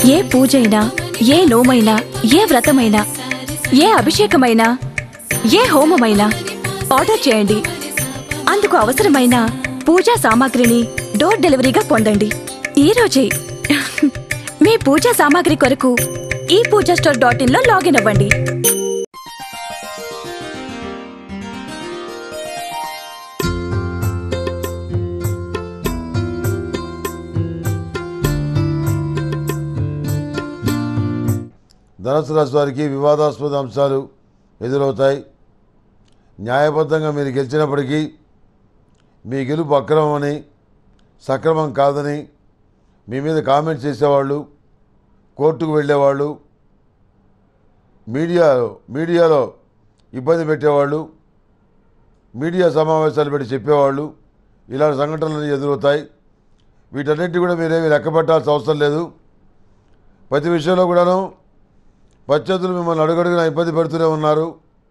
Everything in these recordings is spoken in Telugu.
ఏ పూజైనా ఏ నోమైనా ఏ వ్రతమైనా ఏ అభిషేకమైనా ఏ హోమమైనా ఆర్డర్ చేయండి అందుకు అవసరమైన పూజా సామాగ్రిని డోర్ డెలివరీగా పొందండి ఈ రోజే మీ పూజా సామాగ్రి కొరకు ఈ పూజా స్టోర్ డాట్ ఇన్ లో లాగిన్ అవ్వండి ధనుసు రాశి వారికి వివాదాస్పద అంశాలు ఎదురవుతాయి న్యాయబద్ధంగా మీరు గెలిచినప్పటికీ మీ గెలుపు అక్రమమని సక్రమం కాదని మీ మీద కామెంట్ చేసేవాళ్ళు కోర్టుకు వెళ్ళేవాళ్ళు మీడియా మీడియాలో ఇబ్బంది పెట్టేవాళ్ళు మీడియా సమావేశాలు పెట్టి చెప్పేవాళ్ళు ఇలాంటి సంఘటనలు ఎదురవుతాయి వీటన్నిటి కూడా మీరేమి లెక్క పెట్టాల్సిన అవసరం లేదు ప్రతి విషయంలో కూడాను ప్రత్యర్థులు మిమ్మల్ని అడుగడుగున ఇబ్బంది పెడుతూనే ఉన్నారు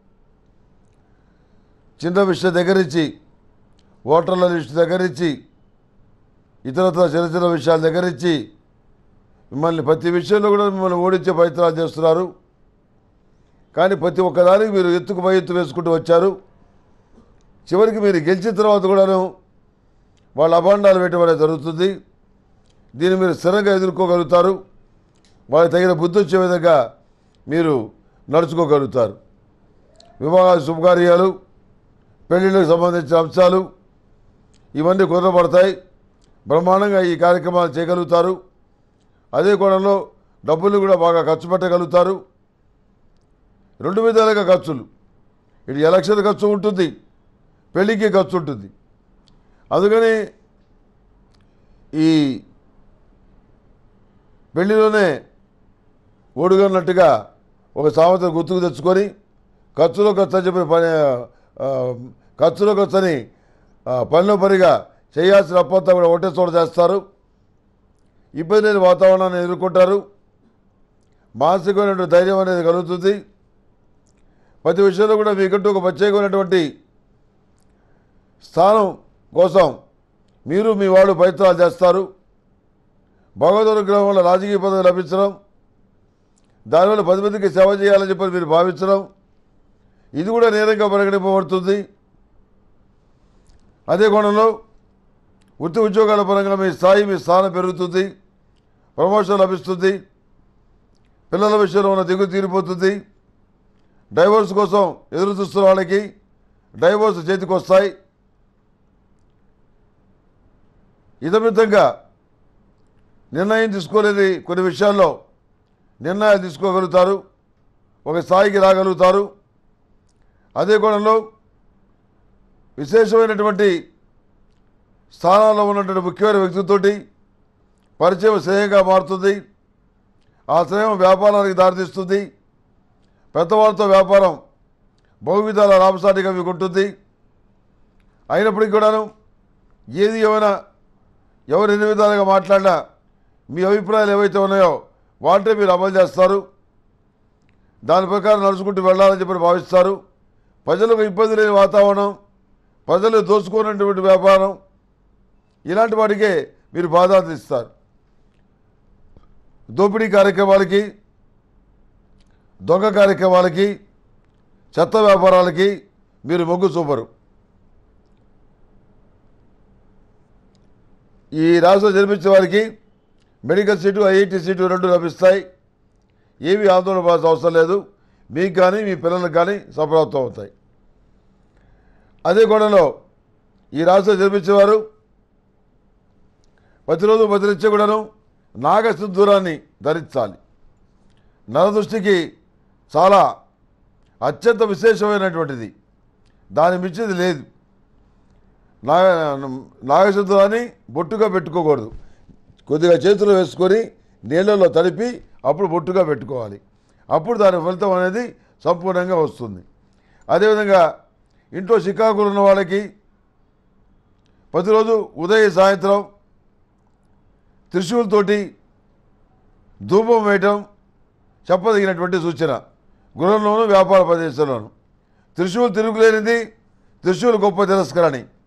చిన్న విషయం దగ్గర నుంచి ఓటర్ల లిస్టు దగ్గర నుంచి ఇతరత్ర చిన్న చిన్న విషయాల దగ్గర నుంచి మిమ్మల్ని ప్రతి విషయంలో కూడా మిమ్మల్ని ఓడించే ప్రయత్నాలు చేస్తున్నారు కానీ ప్రతి ఒక్కదానికి మీరు ఎత్తుకు పై ఎత్తు వేసుకుంటూ వచ్చారు చివరికి మీరు గెలిచిన తర్వాత కూడాను వాళ్ళ అభాండాలు వేయటం అనేది జరుగుతుంది దీన్ని మీరు స్థిరంగా ఎదుర్కోగలుగుతారు వాళ్ళకి తగిన బుద్ధి వచ్చే విధంగా మీరు నడుచుకోగలుగుతారు వివాహ శుభకార్యాలు పెళ్లిళ్ళకు సంబంధించిన అంశాలు ఇవన్నీ కుదరబడతాయి బ్రహ్మాండంగా ఈ కార్యక్రమాలు చేయగలుగుతారు అదే కోణంలో డబ్బులు కూడా బాగా ఖర్చు పెట్టగలుగుతారు రెండు విధాలుగా ఖర్చులు ఇటు ఎలక్షన్ ఖర్చు ఉంటుంది పెళ్లికి ఖర్చు ఉంటుంది అందుకని ఈ పెళ్లిలోనే ఓడుగన్నట్టుగా ఒక సామెత గుర్తుకు తెచ్చుకొని ఖర్చులో ఖర్చు అని చెప్పిన పని ఆ, ఖర్చులో ఖర్చు అని ఆ, పనిలో పనిగా చేయాల్సిన అప్పంతా కూడా ఒకటే చోట చేస్తారు ఇబ్బంది లేని వాతావరణాన్ని ఎదుర్కొంటారు మానసికమైనటువంటి ధైర్యం అనేది కలుగుతుంది ప్రతి విషయంలో కూడా మీకంటూ ఒక ప్రత్యేకమైనటువంటి స్థానం కోసం మీరు మీ వాళ్ళు ప్రయత్నాలు చేస్తారు భగవద్ అనుగ్రహం వల్ల రాజకీయ పదవి లభించడం దానివల్ల పది మందికి సేవ చేయాలని చెప్పి మీరు భావించడం ఇది కూడా నేరంగా పరిగణింపబడుతుంది అదే కోణంలో వృత్తి ఉద్యోగాల పరంగా మీ స్థాయి మీ స్థానం పెరుగుతుంది ప్రమోషన్ లభిస్తుంది పిల్లల విషయంలో ఉన్న దిగులు తీరిపోతుంది డైవోర్స్ కోసం ఎదురు చూస్తున్న వాళ్ళకి డైవోర్స్ చేతికి వస్తాయి ఇదమితంగా నిర్ణయం తీసుకోలేని కొన్ని విషయాల్లో నిర్ణయాలు తీసుకోగలుగుతారు ఒక స్థాయికి రాగలుగుతారు అదే కోణంలో విశేషమైనటువంటి స్థానాల్లో ఉన్నటువంటి ముఖ్యమైన వ్యక్తితోటి పరిచయం స్నేహంగా మారుతుంది ఆ స్నేహం వ్యాపారానికి దారితీస్తుంది పెద్దవాళ్ళతో వ్యాపారం బహువిధాల లాభసాటిగా మీకు ఉంటుంది అయినప్పటికీ కూడాను ఏది ఏమైనా ఎవరు ఎన్ని విధాలుగా మాట్లాడినా మీ అభిప్రాయాలు ఏవైతే ఉన్నాయో వాటిని మీరు అమలు చేస్తారు దాని ప్రకారం నడుచుకుంటూ వెళ్ళాలని చెప్పి భావిస్తారు ప్రజలకు ఇబ్బంది లేని వాతావరణం ప్రజలు దోచుకున్నటువంటి వ్యాపారం ఇలాంటి వాటికే మీరు బాధ్యత ఇస్తారు దోపిడీ కార్యక్రమాలకి దొంగ కార్యక్రమాలకి చెత్త వ్యాపారాలకి మీరు మొగ్గు చూపరు ఈ రాష్ట్రంలో జన్మించే వారికి మెడికల్ సీటు ఐఐటి సీటు రెండు లభిస్తాయి ఏమీ ఆందోళన పడాల్సిన అవసరం లేదు మీకు కానీ మీ పిల్లలకు కానీ సఫలత్వం అవుతాయి అదే కోణంలో ఈ రాష్ట్రంలో జన్మించేవారు ప్రతిరోజు బదిలించే కూడాను నాగసింధూరాన్ని ధరించాలి నరదృష్టికి చాలా అత్యంత విశేషమైనటువంటిది దాని మించింది లేదు నాగ నాగసింధూరాన్ని బొట్టుగా పెట్టుకోకూడదు కొద్దిగా చేతిలో వేసుకొని నీళ్ళలో తడిపి అప్పుడు బొట్టుగా పెట్టుకోవాలి అప్పుడు దాని ఫలితం అనేది సంపూర్ణంగా వస్తుంది అదేవిధంగా ఇంట్లో చికాకులు ఉన్న వాళ్ళకి ప్రతిరోజు ఉదయ సాయంత్రం త్రిశూలతోటి ధూపం వేయటం చెప్పదగినటువంటి సూచన గృహంలోను వ్యాపార ప్రదేశంలోను త్రిశూలు తిరుగులేనిది త్రిశూలు గొప్ప తిరస్కరణి